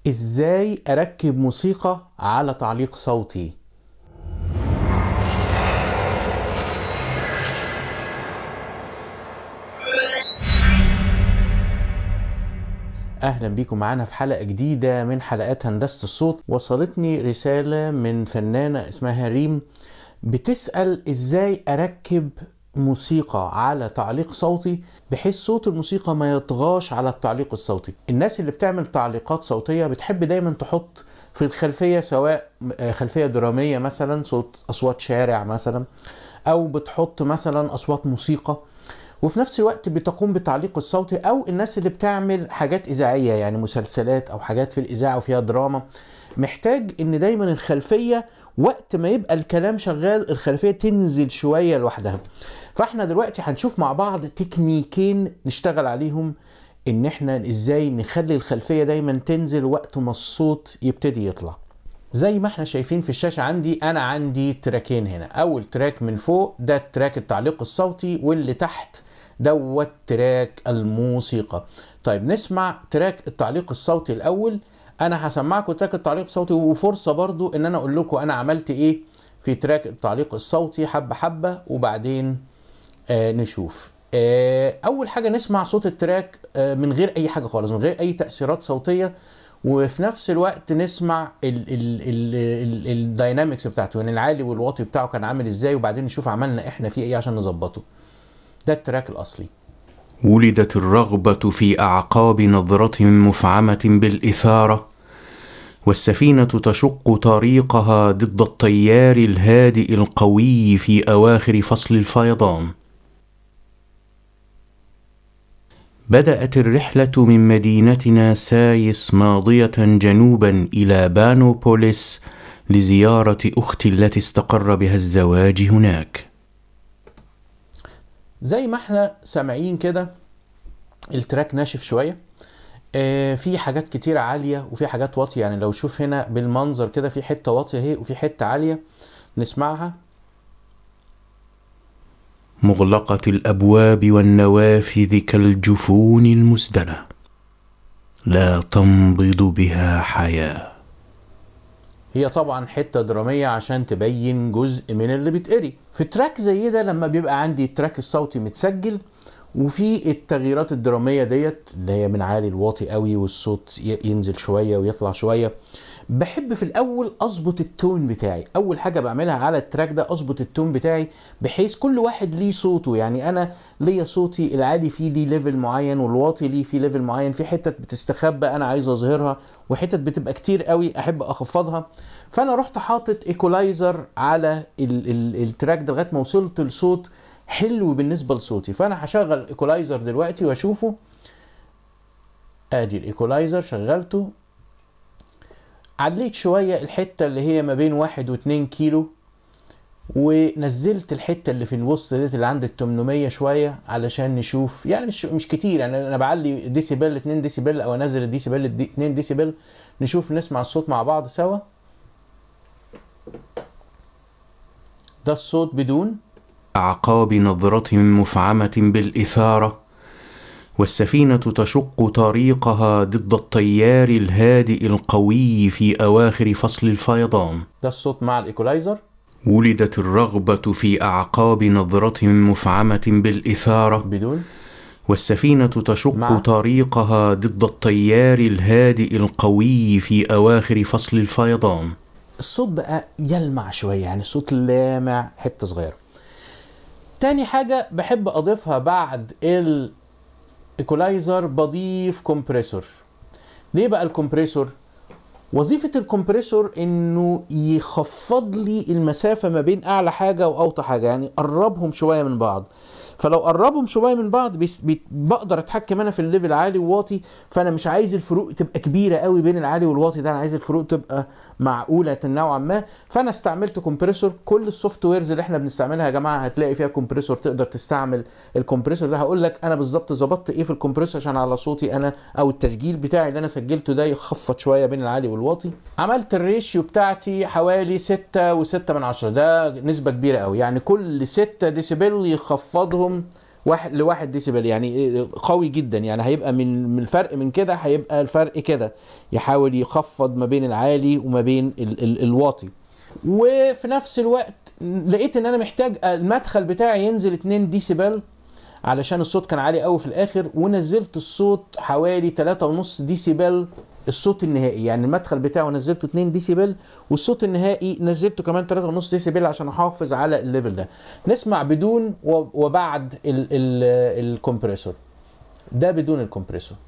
ازاي اركب موسيقى على تعليق صوتي اهلا بيكم معانا في حلقه جديده من حلقات هندسه الصوت وصلتني رساله من فنانه اسمها ريم بتسال ازاي اركب موسيقى على تعليق صوتي بحيث صوت الموسيقى ما يطغاش على التعليق الصوتي الناس اللي بتعمل تعليقات صوتيه بتحب دايما تحط في الخلفيه سواء خلفيه دراميه مثلا صوت اصوات شارع مثلا او بتحط مثلا اصوات موسيقى وفي نفس الوقت بتقوم بالتعليق الصوتي او الناس اللي بتعمل حاجات اذاعيه يعني مسلسلات او حاجات في الاذاعه وفيها دراما محتاج ان دايما الخلفيه وقت ما يبقى الكلام شغال الخلفيه تنزل شويه لوحدها فاحنا دلوقتي هنشوف مع بعض تكنيكين نشتغل عليهم ان احنا ازاي نخلي الخلفيه دايما تنزل وقت ما الصوت يبتدي يطلع زي ما احنا شايفين في الشاشه عندي انا عندي تراكين هنا اول تراك من فوق ده تراك التعليق الصوتي واللي تحت دوت تراك الموسيقى طيب نسمع تراك التعليق الصوتي الاول انا هسمعكم تراك التعليق الصوتي وفرصه برضو ان انا اقول لكم انا عملت ايه في تراك التعليق الصوتي حبه حبه وبعدين آه نشوف آه اول حاجه نسمع صوت التراك آه من غير اي حاجه خالص من غير اي تاثيرات صوتيه وفي نفس الوقت نسمع الداينامكس بتاعته يعني العالي والواطي بتاعه كان عامل ازاي وبعدين نشوف عملنا احنا فيه ايه عشان نظبطه ده التراك الاصلي ولدت الرغبة في أعقاب نظرة مفعمة بالإثارة والسفينة تشق طريقها ضد التيار الهادئ القوي في أواخر فصل الفيضان بدأت الرحلة من مدينتنا سايس ماضية جنوبا إلى بانوبوليس لزيارة أختي التي استقر بها الزواج هناك زي ما احنا سامعين كده التراك ناشف شويه آه في حاجات كتيرة عالية وفي حاجات واطية يعني لو شوف هنا بالمنظر كده في حتة واطية اهي وفي حتة عالية نسمعها مغلقة الأبواب والنوافذ كالجفون المزدنة لا تنبض بها حياه هي طبعا حتة درامية عشان تبين جزء من اللي بيتقري في تراك زي ده لما بيبقى عندي التراك الصوتي متسجل وفي التغييرات الدرامية ديت اللي هي من عالي الواطي قوي والصوت ينزل شوية ويطلع شوية بحب في الاول اظبط التون بتاعي اول حاجه بعملها على التراك ده اظبط التون بتاعي بحيث كل واحد ليه صوته يعني انا ليا صوتي العالي فيه ليه ليفل معين والواطي ليه فيه ليفل معين في حتت بتستخبى انا عايز اظهرها وحتت بتبقى كتير قوي احب اخفضها فانا رحت حاطط ايكولايزر على ال ال التراك ده لغايه ما وصلت لصوت حلو بالنسبه لصوتي فانا هشغل ايكولايزر دلوقتي واشوفه ادي الايكولايزر شغلته عليت شوية الحتة اللي هي ما بين واحد واتنين كيلو ونزلت الحتة اللي في الوسط ديت اللي عند ال 800 شوية علشان نشوف يعني مش مش كتير يعني انا بعلي ديسيبل 2 ديسيبل او انزل الديسيبل 2 ديسيبل نشوف نسمع الصوت مع بعض سوا ده الصوت بدون أعقاب نظرة مفعمة بالإثارة والسفينة تشق طريقها ضد التيار الهادئ القوي في أواخر فصل الفيضان ده الصوت مع الإيكولايزر ولدت الرغبة في أعقاب نظرة مفعمة بالإثارة بدون والسفينة تشق مع. طريقها ضد التيار الهادئ القوي في أواخر فصل الفيضان الصوت بقى يلمع شوية يعني صوت لامع حتة صغيرة تاني حاجة بحب أضيفها بعد ال ايكولايزر بضيف كومبريسور ليه بقى الكمبريسور وظيفة الكمبريسور انه يخفض لي المسافة ما بين اعلى حاجة واوطى حاجة يعني قربهم شوية من بعض فلو قربهم شويه من بعض بيس بي بقدر اتحكم انا في الليفل عالي وواطي فانا مش عايز الفروق تبقى كبيره قوي بين العالي والواطي ده انا عايز الفروق تبقى معقوله نوعا ما فانا استعملت كومبريسور كل السوفت ويرز اللي احنا بنستعملها يا جماعه هتلاقي فيها كومبريسور تقدر تستعمل الكمبريسور ده هقول لك انا بالظبط ظبطت ايه في الكمبريسور عشان على صوتي انا او التسجيل بتاعي اللي انا سجلته ده يخفض شويه بين العالي والواطي عملت الريشيو بتاعتي حوالي 6 و6 من 10 ده نسبه كبيره قوي يعني كل 6 ديسيبل يخفضهم واحد لواحد ديسيبل يعني إيه قوي جدا يعني هيبقى من من الفرق من كده هيبقى الفرق كده يحاول يخفض ما بين العالي وما بين ال ال الواطي وفي نفس الوقت لقيت ان انا محتاج المدخل بتاعي ينزل 2 ديسيبل علشان الصوت كان عالي قوي في الاخر ونزلت الصوت حوالي 3.5 ديسيبل الصوت النهائي يعني المدخل بتاعه نزلته 2 ديسيبل والصوت النهائي نزلته كمان 3.5 ديسيبل عشان احافظ على الليفل ده نسمع بدون وبعد ال ال الكمبريسور ده بدون الكمبريسور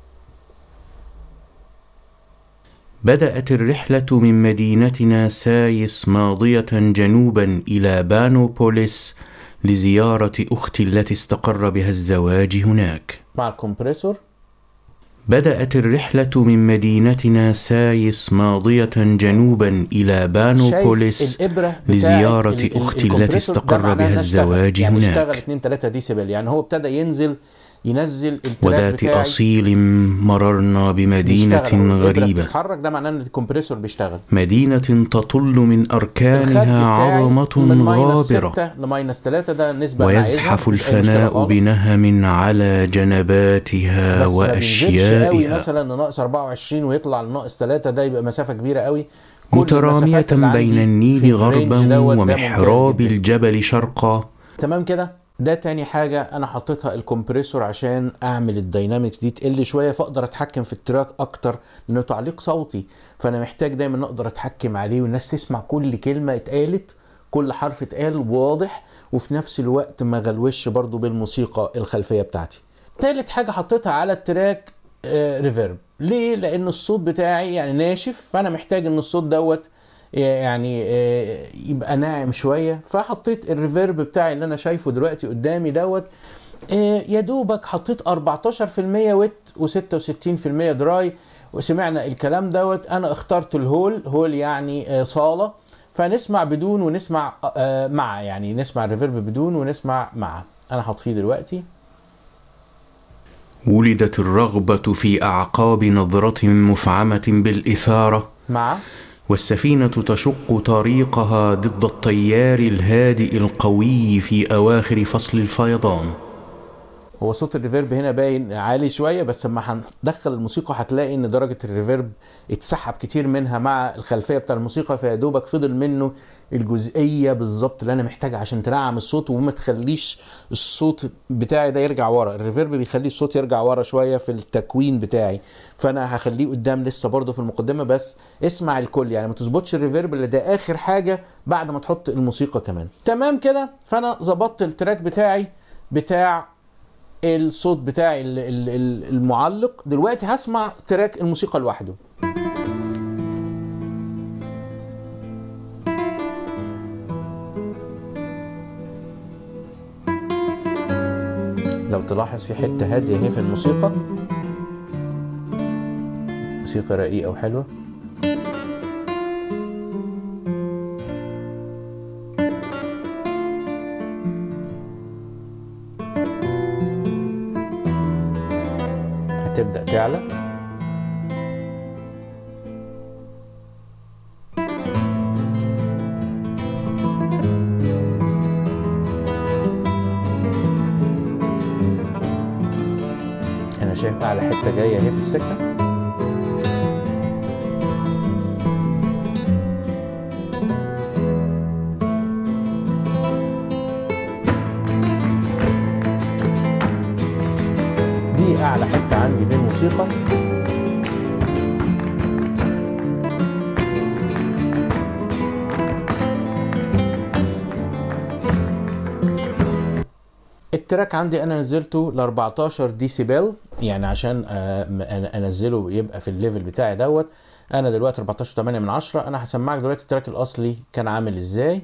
بدأت الرحلة من مدينتنا سايس ماضية جنوبا إلى بانوبوليس لزيارة أختي التي استقر بها الزواج هناك مع الكمبريسور بدأت الرحلة من مدينتنا سايس ماضية جنوبا إلى بانوبوليس لزيارة أختي التي استقر بها الزواج يعني هناك اشتغل 2 3 ديسيبل يعني هو ابتدى ينزل ينزل التراك وذات بتاعي أصيل مررنا بمدينة بيشتغل. هو الإبرة غريبة بتتحرك ده معناه ان الكمبريسور بيشتغل مدينة تطل من الخارج أركانها بتاعي من عظمة ماينس غابرة 6 لماينس 3 ده نسبة أنا عايزها، ويزحف مفيش أي مشكلة الفناء خالص. بنهم على جنباتها بس ما بينزلش قوي وأشيائها مثلا لناقص 24 ويطلع لناقص 3 ده يبقى مسافة كبيرة قوي كل مترامية المسافات اللي عندي بين في النيل الرينج غربا دوت ده ممتاز ومحراب جداً. الجبل شرقا تمام كده ده تاني حاجة أنا حطيتها الكمبريسور عشان أعمل الداينامكس دي تقل شوية فأقدر أتحكم في التراك أكتر لأنه تعليق صوتي فأنا محتاج دايما أقدر أتحكم عليه والناس تسمع كل كلمة اتقالت كل حرف اتقال واضح وفي نفس الوقت ما غلوش برضو بالموسيقى الخلفية بتاعتي تالت حاجة حطيتها على التراك آه ريفيرب ليه؟ لأن الصوت بتاعي يعني ناشف فأنا محتاج إن الصوت دوت يعني آه، يبقى ناعم شويه فحطيت الريفيرب بتاعي اللي انا شايفه دلوقتي قدامي دوت آه، يا دوبك حطيت 14% ويت و66% دراي وسمعنا الكلام دوت انا اخترت الهول هول يعني آه، صاله فنسمع بدون ونسمع آه، مع يعني نسمع الريفيرب بدون ونسمع مع انا هطفيه دلوقتي ولدت الرغبة في أعقاب نظرة مفعمة بالإثارة مع والسفينة تشق طريقها ضد التيار الهادئ القوي في أواخر فصل الفيضان هو صوت الريفيرب هنا باين عالي شويه بس لما هندخل الموسيقى هتلاقي ان درجه الريفيرب اتسحب كتير منها مع الخلفيه بتاع الموسيقى فيا دوبك فضل منه الجزئيه بالظبط اللي انا محتاجها عشان تنعم الصوت وما تخليش الصوت بتاعي ده يرجع ورا الريفيرب بيخلي الصوت يرجع ورا شويه في التكوين بتاعي فانا هخليه قدام لسه برضه في المقدمه بس اسمع الكل يعني ما تظبطش الريفيرب اللي ده اخر حاجه بعد ما تحط الموسيقى كمان تمام كده فانا ظبطت التراك بتاعي بتاع الصوت بتاعي ال- ال- ال- المعلق دلوقتي هسمع تراك الموسيقى لوحده لو تلاحظ في حتة هادية هي في الموسيقى موسيقى رقيقة وحلوة هتبدأ تعلى أنا شايف أعلى حتة جاية اهي في السكة دي أعلى حتة عندي في الموسيقى التراك عندي انا نزلته ل 14 ديسيبل يعني عشان آه، م- أنا انزله يبقى في الليفل بتاعي دوت انا دلوقتي 14 8 من 10 انا هسمعك دلوقتي التراك الاصلي كان عامل ازاي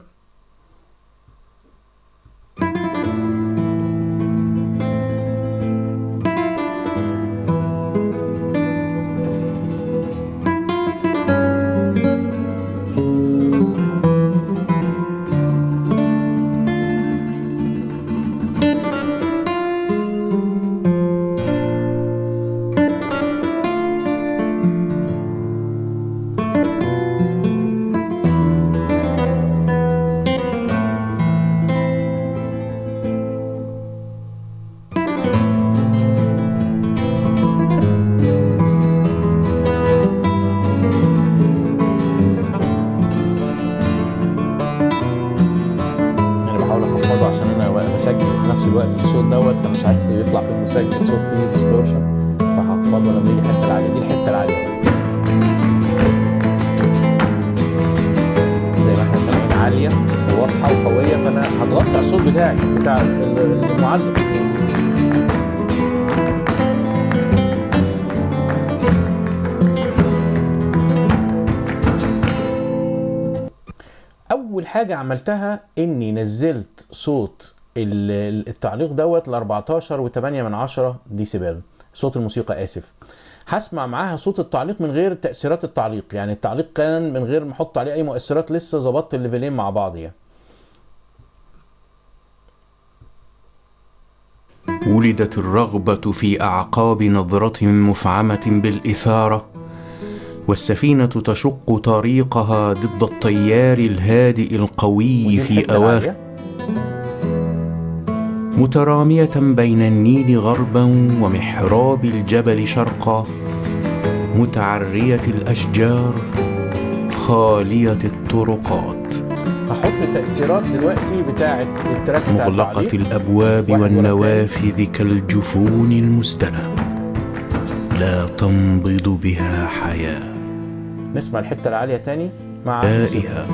نفس الوقت الصوت دوت فمش عارف يطلع في المسجل صوت فيه ديستورشن فهخفضه لما يجي الحته العاليه دي الحته العاليه زي ما احنا سامعين عاليه وواضحه وقويه فانا هتغطي على الصوت بتاعي بتاع ال- المعلم اول حاجه عملتها اني نزلت صوت ال- ال- التعليق دوت ل 14 و8 من 10 ديسيبل صوت الموسيقى اسف هسمع معاها صوت التعليق من غير تاثيرات التعليق يعني التعليق كان من غير ما احط عليه اي مؤثرات لسه ظبطت الليفلين مع بعض يعني ولدت الرغبة في أعقاب نظرة مفعمة بالإثارة والسفينة تشق طريقها ضد التيار الهادئ القوي ودي في الحتة أواخر العالية. مترامية بين النيل غربا ومحراب الجبل شرقا متعرية الأشجار خالية الطرقات هحط تاثيرات دلوقتي بتاعه التراك بتاع مغلقة التعليق الأبواب واحد ورا التاني. والنوافذ كالجفون المزدنة لا تنبض بها حياة نسمع الحته العاليه تاني مع الموسيقى. تائهة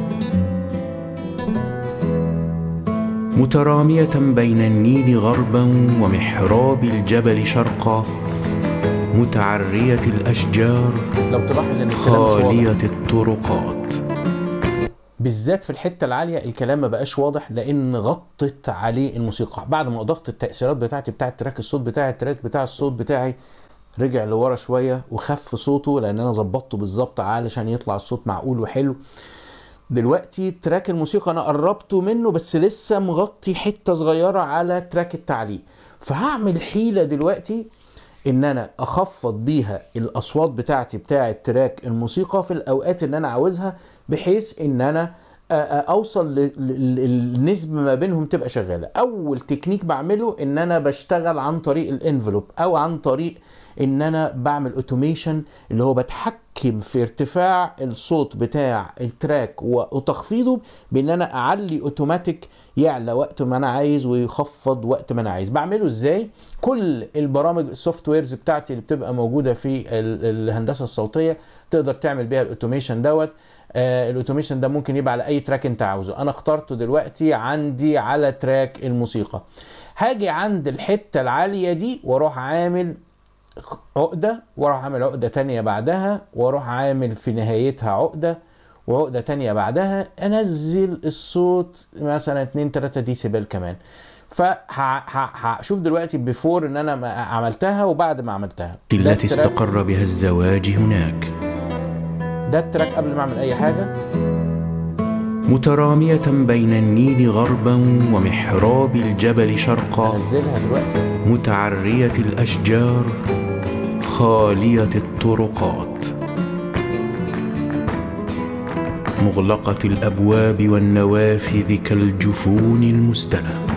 مترامية بين النيل غربا ومحراب الجبل شرقا متعرية الأشجار لو تلاحظ ان الكلام مش واضح خالية الطرقات بالذات في الحته العاليه الكلام ما بقاش واضح لان غطت عليه الموسيقى بعد ما اضفت التاثيرات بتاعتي بتاعه تراك الصوت بتاعي التراك بتاع الصوت بتاعي رجع لورا شويه وخف صوته لان انا ظبطته بالظبط علشان يطلع الصوت معقول وحلو دلوقتي تراك الموسيقى انا قربته منه بس لسه مغطي حته صغيره على تراك التعليق فهعمل حيله دلوقتي ان انا اخفض بيها الاصوات بتاعتي بتاعه تراك الموسيقى في الاوقات اللي انا عاوزها بحيث ان انا أ- أ- اوصل ل- ل- النسبه ما بينهم تبقى شغاله اول تكنيك بعمله ان انا بشتغل عن طريق الانفلوب او عن طريق ان انا بعمل اوتوميشن اللي هو بتحكم في ارتفاع الصوت بتاع التراك و- وتخفيضه بان انا اعلي اوتوماتيك يعلى وقت ما انا عايز ويخفض وقت ما انا عايز بعمله ازاي كل البرامج السوفت ويرز بتاعتي اللي بتبقى موجوده في ال- الهندسه الصوتيه تقدر تعمل بيها الاوتوميشن دوت آه الاوتوميشن ده ممكن يبقى على اي تراك انت عاوزه انا اخترته دلوقتي عندي على تراك الموسيقى هاجي عند الحته العاليه دي واروح عامل عقدة واروح عامل عقدة تانية بعدها واروح عامل في نهايتها عقدة وعقدة تانية بعدها انزل الصوت مثلا 2 3 ديسيبل كمان فهشوف دلوقتي بيفور ان انا ما عملتها وبعد ما عملتها ده التي التراك- استقر بها الزواج هناك ده التراك قبل ما اعمل اي حاجة مترامية بين النيل غربا ومحراب الجبل شرقا انزلها دلوقتي متعرية الأشجار خالية الطرقات مغلقة الأبواب والنوافذ كالجفون المزدنة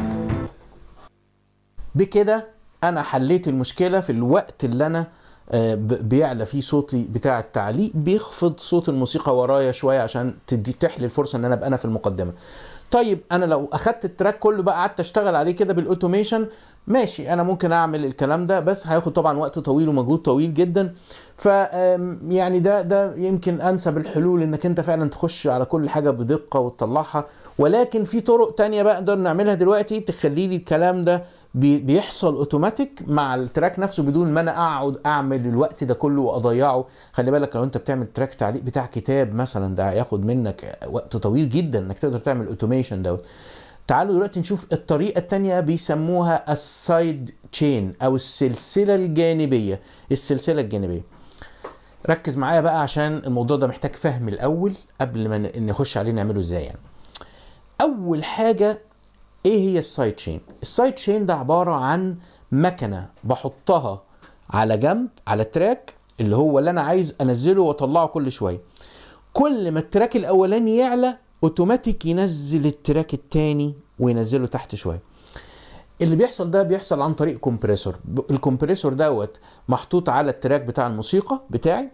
بكده انا حليت المشكله في الوقت اللي انا آه، ب- بيعلى فيه صوتي بتاع التعليق بيخفض صوت الموسيقى ورايا شويه عشان تدي تحلي الفرصه ان انا ابقى انا في المقدمه طيب انا لو اخدت التراك كله بقى قعدت اشتغل عليه كده بالاوتوميشن ماشي انا ممكن اعمل الكلام ده بس هياخد طبعا وقت طويل ومجهود طويل جدا ف آم، يعني ده ده يمكن انسب الحلول انك انت فعلا تخش على كل حاجه بدقه وتطلعها ولكن في طرق تانية بقى نقدر نعملها دلوقتي تخلي لي الكلام ده بي- بيحصل اوتوماتيك مع التراك نفسه بدون ما انا اقعد اعمل الوقت ده كله واضيعه خلي بالك لو انت بتعمل تراك تعليق بتاع كتاب مثلا ده هياخد منك وقت طويل جدا انك تقدر تعمل اوتوميشن دوت تعالوا دلوقتي نشوف الطريقة التانية بيسموها السايد تشين أو السلسلة الجانبية السلسلة الجانبية ركز معايا بقى عشان الموضوع ده محتاج فهم الأول قبل ما ن- نخش عليه نعمله ازاي يعني أول حاجة ايه هي السايد تشين السايد تشين ده عبارة عن مكنة بحطها على جنب على التراك اللي هو اللي انا عايز انزله واطلعه كل شوية كل ما التراك الاولاني يعلى اوتوماتيك ينزل التراك التاني وينزله تحت شويه اللي بيحصل ده بيحصل عن طريق كومبريسور ب- الكومبريسور دوت محطوط على التراك بتاع الموسيقى بتاعي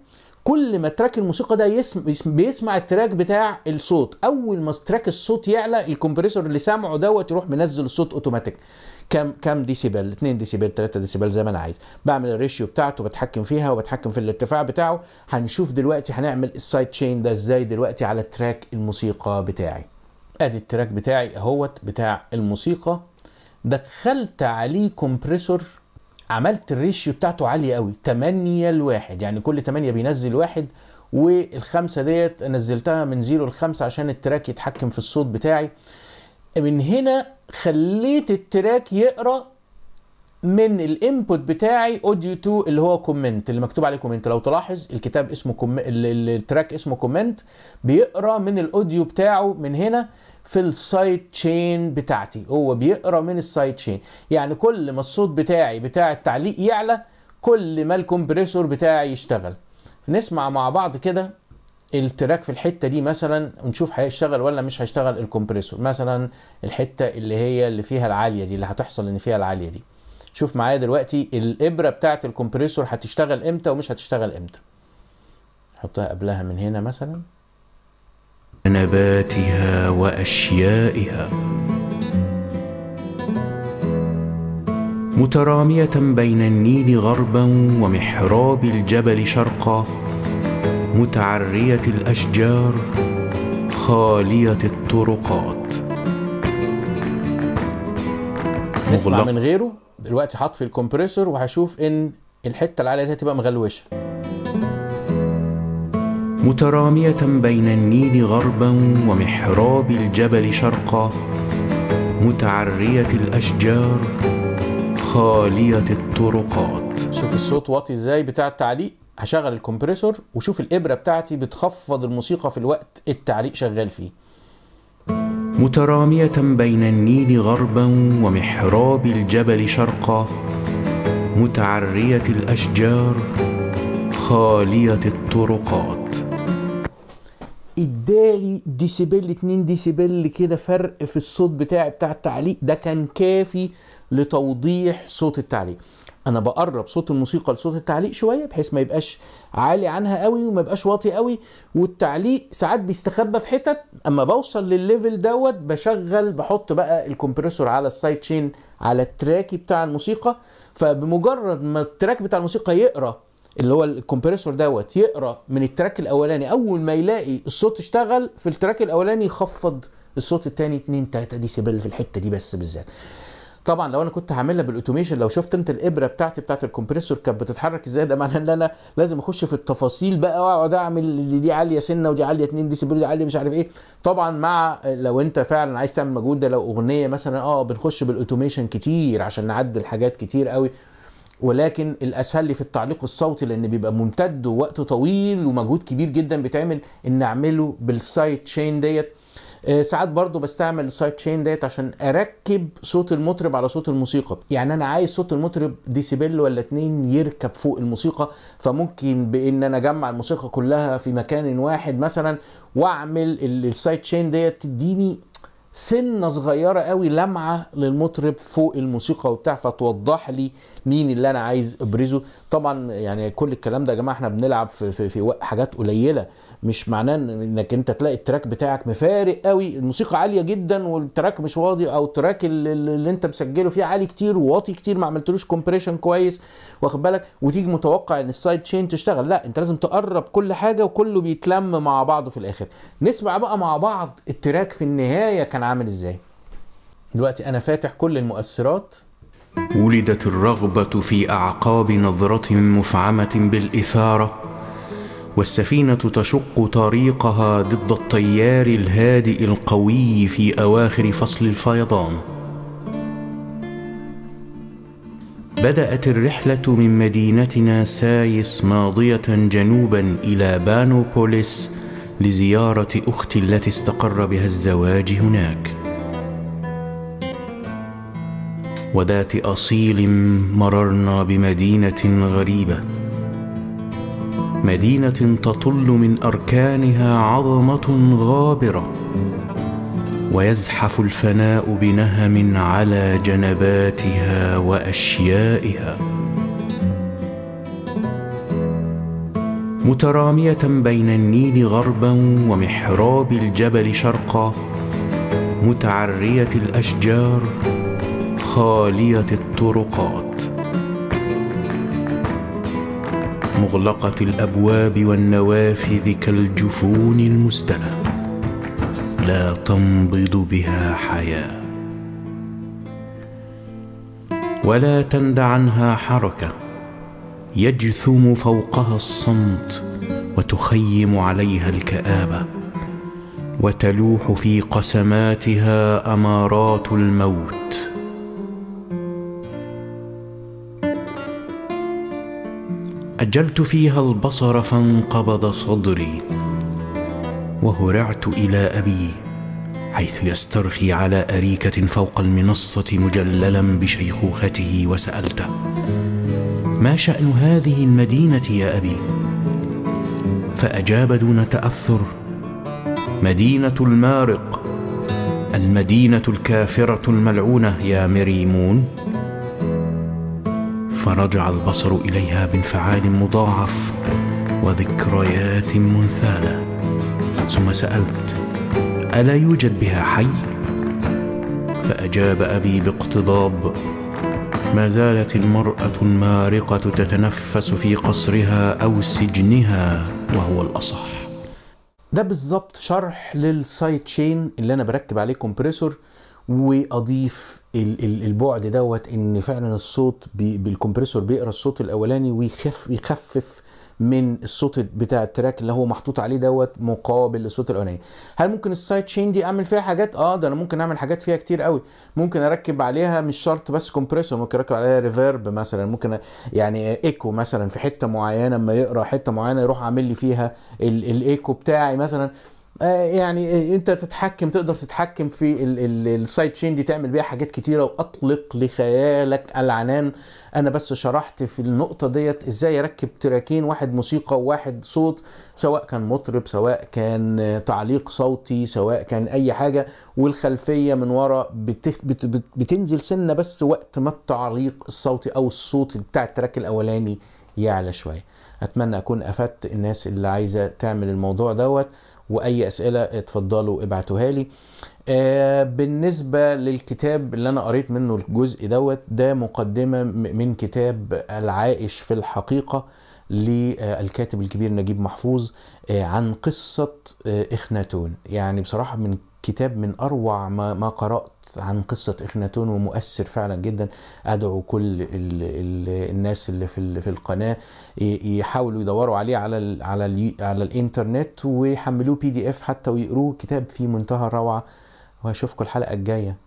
كل ما تراك الموسيقى ده يسمع بيسمع التراك بتاع الصوت اول ما تراك الصوت يعلى الكمبريسور اللي سامعه دوت يروح منزل الصوت اوتوماتيك كام كام ديسيبل 2 ديسيبل 3 ديسيبل زي ما انا عايز بعمل الريشيو بتاعته بتحكم فيها وبتحكم في الارتفاع بتاعه هنشوف دلوقتي هنعمل السايد تشين ده ازاي دلوقتي على تراك الموسيقى بتاعي ادي التراك بتاعي اهوت بتاع الموسيقى دخلت عليه كومبريسور عملت الريشيو بتاعته عالية قوي 8 لواحد يعني كل 8 بينزل واحد والخمسة ديت نزلتها من 0 ل 5 عشان التراك يتحكم في الصوت بتاعي من هنا خليت التراك يقرا من الانبوت بتاعي اوديو 2 اللي هو كومنت اللي مكتوب عليه كومنت لو تلاحظ الكتاب اسمه كوم... التراك اسمه كومنت بيقرا من الاوديو بتاعه من هنا في السايد تشين بتاعتي هو بيقرا من السايد تشين يعني كل ما الصوت بتاعي بتاع التعليق يعلى كل ما الكمبريسور بتاعي يشتغل نسمع مع بعض كده التراك في الحته دي مثلا ونشوف هيشتغل ولا مش هيشتغل الكمبريسور مثلا الحته اللي هي اللي فيها العاليه دي اللي هتحصل ان فيها العاليه دي شوف معايا دلوقتي الابره بتاعه الكمبريسور هتشتغل امتى ومش هتشتغل امتى حطها قبلها من هنا مثلا نباتها واشيائها متراميه بين النيل غربا ومحراب الجبل شرقا متعريه الاشجار خاليه الطرقات نسمع مغلق. من غيره دلوقتي حط في الكمبريسور وهشوف ان الحته العاليه دي هتبقى مغلوشه متراميه بين النيل غربا ومحراب الجبل شرقا متعريه الاشجار خاليه الطرقات شوف الصوت واطي ازاي بتاع التعليق هشغل الكمبريسور وشوف الابره بتاعتي بتخفض الموسيقى في الوقت التعليق شغال فيه متراميه بين النيل غربا ومحراب الجبل شرقا متعريه الاشجار خاليه الطرقات ادالي ديسيبل 2 ديسيبل كده فرق في الصوت بتاعي بتاع التعليق ده كان كافي لتوضيح صوت التعليق انا بقرب صوت الموسيقى لصوت التعليق شويه بحيث ما يبقاش عالي عنها قوي وما يبقاش واطي قوي والتعليق ساعات بيستخبى في حتت اما بوصل للليفل دوت بشغل بحط بقى الكمبريسور على السايد تشين على التراكي بتاع الموسيقى فبمجرد ما التراك بتاع الموسيقى يقرا اللي هو الكمبريسور دوت يقرا من التراك الاولاني اول ما يلاقي الصوت اشتغل في التراك الاولاني يخفض الصوت التاني 2 3 ديسيبل في الحته دي بس بالذات طبعا لو انا كنت هعملها بالاوتوميشن لو شفت انت الابره بتاعتي بتاعت الكمبريسور كانت بتتحرك ازاي ده معناه ان انا لازم اخش في التفاصيل بقى واقعد اعمل اللي دي عاليه سنه ودي عاليه 2 ديسيبل ودي عاليه مش عارف ايه طبعا مع لو انت فعلا عايز تعمل مجهود ده لو اغنيه مثلا اه بنخش بالاوتوميشن كتير عشان نعدل حاجات كتير قوي ولكن الاسهل لي في التعليق الصوتي لان بيبقى ممتد ووقت طويل ومجهود كبير جدا بيتعمل ان اعمله بالسايد تشين ديت آه، ساعات برضو بستعمل السايد تشين ديت عشان اركب صوت المطرب على صوت الموسيقى يعني انا عايز صوت المطرب ديسيبل ولا اتنين يركب فوق الموسيقى فممكن بان انا اجمع الموسيقى كلها في مكان واحد مثلا واعمل السايد تشين ديت تديني سنه صغيره قوي لمعه للمطرب فوق الموسيقى وبتاع فتوضح لي مين اللي انا عايز ابرزه طبعا يعني كل الكلام ده يا جماعه احنا بنلعب في, في, في وق- حاجات قليله مش معناه إن- انك انت تلاقي التراك بتاعك مفارق قوي الموسيقى عاليه جدا والتراك مش واطي او التراك اللي, اللي انت مسجله فيه عالي كتير وواطي كتير ما عملتلوش كومبريشن كويس واخد بالك وتيجي متوقع ان السايد تشين تشتغل لا انت لازم تقرب كل حاجه وكله بيتلم مع بعضه في الاخر نسمع بقى مع بعض التراك في النهايه كان عامل ازاي دلوقتي انا فاتح كل المؤثرات ولدت الرغبه في اعقاب نظره مفعمه بالاثاره والسفينه تشق طريقها ضد التيار الهادئ القوي في اواخر فصل الفيضان بدات الرحله من مدينتنا سايس ماضيه جنوبا الى بانوبوليس لزياره اختي التي استقر بها الزواج هناك وذات اصيل مررنا بمدينه غريبه مدينه تطل من اركانها عظمه غابره ويزحف الفناء بنهم على جنباتها متراميه بين النيل غربا ومحراب الجبل شرقا متعريه الاشجار خاليه الطرقات مغلقه الابواب والنوافذ كالجفون المسدله لا تنبض بها حياه ولا تند عنها حركه يجثم فوقها الصمت وتخيم عليها الكابه وتلوح في قسماتها امارات الموت اجلت فيها البصر فانقبض صدري وهرعت الى ابي حيث يسترخي على اريكه فوق المنصه مجللا بشيخوخته وسالته ما شان هذه المدينه يا ابي فاجاب دون تاثر مدينه المارق المدينه الكافره الملعونه يا مريمون فرجع البصر اليها بانفعال مضاعف وذكريات منثاله ثم سالت الا يوجد بها حي فاجاب ابي باقتضاب ما زالت المراه المارقه تتنفس في قصرها او سجنها وهو الاصح ده بالظبط شرح للسايد تشين اللي انا بركب عليه كومبريسور واضيف ال- ال- البعد دوت ان فعلا الصوت بي- بالكمبريسور بيقرا الصوت الاولاني ويخف يخفف من الصوت بتاع التراك اللي هو محطوط عليه دوت مقابل للصوت الاولاني هل ممكن السايد تشين دي اعمل فيها حاجات اه ده انا ممكن اعمل حاجات فيها كتير قوي ممكن اركب عليها مش شرط بس كومبريسور ممكن اركب عليها ريفيرب مثلا ممكن يعني ايكو مثلا في حته معينه اما يقرا حته معينه يروح عامل لي فيها ال- الايكو بتاعي مثلا آه، يعني آه، انت تتحكم تقدر تتحكم في السايد تشين دي تعمل بيها حاجات كتيره واطلق لخيالك العنان انا بس شرحت في النقطه ديت ازاي اركب تراكين واحد موسيقى وواحد صوت سواء كان مطرب سواء كان آه، تعليق صوتي سواء كان اي حاجه والخلفيه من ورا بت- بت- بت- بتنزل سنه بس وقت ما التعليق الصوتي او الصوت بتاع التراك الاولاني يعلى شويه اتمنى اكون افدت الناس اللي عايزه تعمل الموضوع دوت واي اسئله اتفضلوا ابعتوها لي آه بالنسبه للكتاب اللي انا قريت منه الجزء دوت ده مقدمه م- من كتاب العائش في الحقيقه للكاتب الكبير نجيب محفوظ آه عن قصه آه اخناتون يعني بصراحه من كتاب من اروع ما, ما قرات عن قصه اخناتون ومؤثر فعلا جدا ادعو كل ال ال الناس اللي في ال- في القناه ي- يحاولوا يدوروا عليه على ال على ال على الانترنت ويحملوه بي دي اف حتى ويقروه كتاب في منتهى الروعه واشوفكم الحلقه الجايه